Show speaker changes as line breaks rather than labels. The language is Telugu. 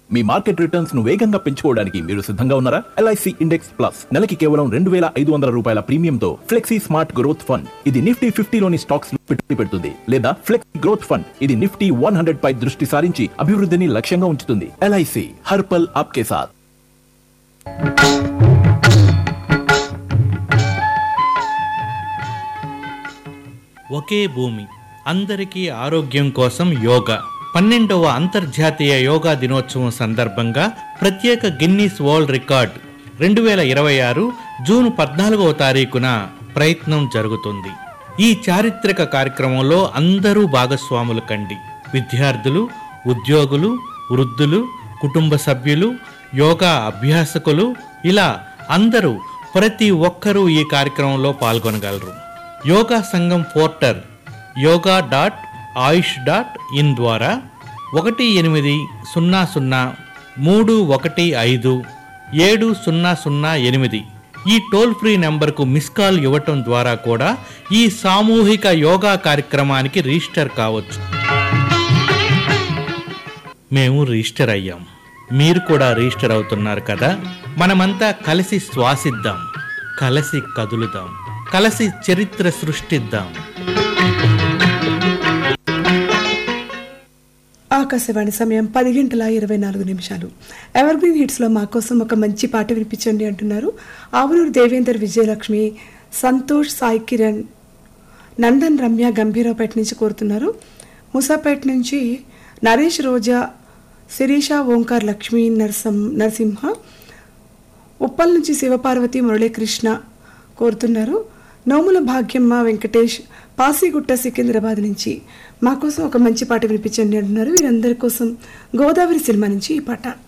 మీ మార్కెట్ రిటర్న్స్ ను వేగంగా పెంచుకోవడానికి మీరు సిద్ధంగా ఉన్నారా ఎల్ఐసి ఇండెక్స్ ప్లస్ నెలకి కేవలం రెండు వేల ఐదు వందల రూపాయల ప్రీమియంతో ఫ్లెక్సీ స్మార్ట్ గ్రోత్ ఫండ్ ఇది నిఫ్టీ ఫిఫ్టీలోని స్టాక్స్ లో పెట్టుబడి పెడుతుంది లేదా ఫ్లెక్సీ గ్రోత్ ఫండ్ ఇది నిఫ్టీ వన్ హండ్రెడ్ పై దృష్టి సారించి అభివృద్ధిని లక్ష్యంగా ఉంచుతుంది ఎల్ఐసి హర్పల్ ఆప్కే సాథ్
ఒకే భూమి అందరికీ ఆరోగ్యం కోసం యోగా పన్నెండవ అంతర్జాతీయ యోగా దినోత్సవం సందర్భంగా ప్రత్యేక గిన్నీస్ వరల్డ్ రికార్డ్ రెండు వేల ఇరవై ఆరు జూన్ పద్నాలుగవ తారీఖున ప్రయత్నం జరుగుతుంది ఈ చారిత్రక కార్యక్రమంలో అందరూ భాగస్వాములు కండి విద్యార్థులు ఉద్యోగులు వృద్ధులు కుటుంబ సభ్యులు యోగా అభ్యాసకులు ఇలా అందరూ ప్రతి ఒక్కరూ ఈ కార్యక్రమంలో పాల్గొనగలరు Yoga Sangam portal yoga dot Ayush dot in ద్వారా ఒకటి ఎనిమిది సున్నా సున్నా మూడు ఒకటి ఐదు ఏడు సున్నా సున్నా ఎనిమిది ఈ టోల్ ఫ్రీ నెంబర్కు మిస్ కాల్ ఇవ్వటం ద్వారా కూడా ఈ సామూహిక యోగా కార్యక్రమానికి రిజిస్టర్ కావచ్చు మేము రిజిస్టర్ అయ్యాం మీరు కూడా రిజిస్టర్ అవుతున్నారు కదా మనమంతా కలిసి శ్వాసిద్దాం కలిసి కదులుదాం కలిసి చరిత్ర సృష్టిద్దాం
ఆకాశవాణి సమయం పది గంటల ఇరవై నాలుగు నిమిషాలు ఎవర్ గ్రీన్ హిట్స్లో మా కోసం ఒక మంచి పాట వినిపించండి అంటున్నారు ఆవునూరు దేవేందర్ విజయలక్ష్మి సంతోష్ సాయి కిరణ్ నందన్ రమ్య గంభీరావుపేట నుంచి కోరుతున్నారు ముసాపేట నుంచి నరేష్ రోజా శిరీష ఓంకార్ లక్ష్మీ నరసం నరసింహ ఉప్పల్ నుంచి శివపార్వతి మురళీకృష్ణ కోరుతున్నారు నోముల భాగ్యమ్మ వెంకటేష్ పాసిగుట్ట సికింద్రాబాద్ నుంచి మా కోసం ఒక మంచి పాట వినిపించండి అంటున్నారు వీరందరి కోసం గోదావరి సినిమా నుంచి ఈ పాట